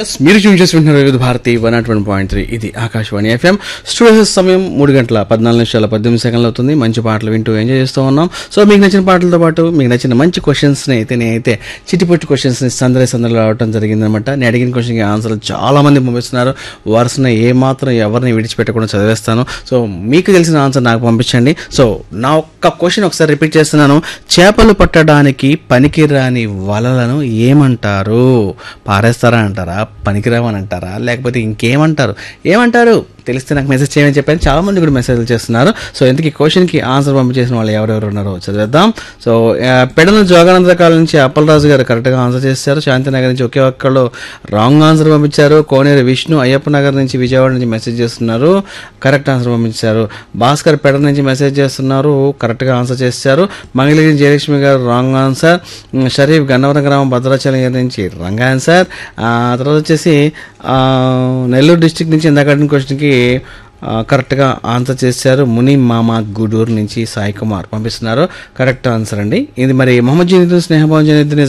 Yes, మీరు చూసి చేస్తుంటున్నారు Vividh Bharati one nought one point three ఇది ఆకాశవాణి ఎఫ్ఎం స్టూడియో సమయం మూడు గంటల పద్నాలుగు నిమిషాల పద్దెనిమిది సెకండ్లు అవుతుంది మంచి పాటలు వింటూ ఎంజాయ్ చేస్తూ ఉన్నాం సో మీకు నచ్చిన పాటలతో పాటు మీకు నచ్చిన మంచి క్వశ్చన్స్ని అయితే నేనైతే చిట్టిపొట్టి క్వశ్చన్స్ని సందడి సందడిలో రావడం జరిగిందనమాట నేను అడిగిన క్వశ్చన్కి ఆన్సర్లు చాలా మంది పంపిస్తున్నారు వరుసన ఏ మాత్రం ఎవరిని విడిచిపెట్టకుండా చదివేస్తాను సో మీకు తెలిసిన ఆన్సర్ నాకు పంపించండి సో నా ఒక్క క్వశ్చన్ ఒకసారి రిపీట్ చేస్తున్నాను చేపలు పట్టడానికి పనికిరాని వలలను ఏమంటారు పారేస్తారా అంటారా పనికిరావని అంటారా లేకపోతే ఇంకేమంటారు ఏమంటారు తెలిస్తే నాకు మెసేజ్ చేయమని చెప్పాను చాలా మంది కూడా మెసేజ్లు చేస్తున్నారు సో ఇంతకీ క్వశ్చన్కి ఆన్సర్ పంపించేసిన వాళ్ళు ఎవరెవరు ఉన్నారో చదివేద్దాం సో ఆ, పెడన జోగానంద కాలం నుంచి అప్పలరాజు గారు కరెక్ట్గా ఆన్సర్ చేశారు శాంతినగర్ నుంచి ఒకే ఒక్కళ్ళు రాంగ్ ఆన్సర్ పంపించారు కోనేరు విష్ణు అయ్యప్ప నగర్ నుంచి విజయవాడ నుంచి మెసేజ్ చేస్తున్నారు కరెక్ట్ ఆన్సర్ పంపించారు భాస్కర్ పెడ నుంచి మెసేజ్ చేస్తున్నారు కరెక్ట్గా ఆన్సర్ చేశారు Mangalagiri Jayalakshmi garu wrong answer um, Sharif Gannavaram గ్రామం భద్రాచలం గారి నుంచి రాంగ్ ఆన్సర్ ఆ తర్వాత వచ్చేసి ఆ, నెల్లూరు డిస్టిక్ నుంచి ఇందాక అడిగిన క్వశ్చన్కి ఆ, కరెక్ట్గా ఆన్సర్ చేశారు ముని మామ గూడూరు నుంచి సాయి కుమార్ పంపిస్తున్నారు కరెక్ట్ ఆన్సర్ అండి ఇది మరి మొహమ్మద్ జనీద్ స్నేహభావం జనీద్